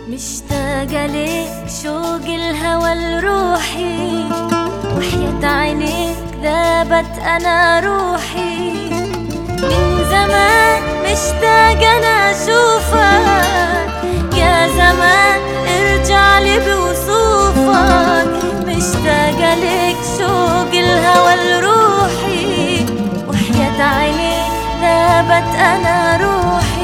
مشتاقة ليك شوق الهوى لروحي وحياة عينيك ذابت أنا روحي من زمان مشتاقة أنا أشوفك يا زمان ارجع لي بوصوفك مشتاقة ليك شوق الهوى لروحي وحياة عينيك ذابت أنا روحي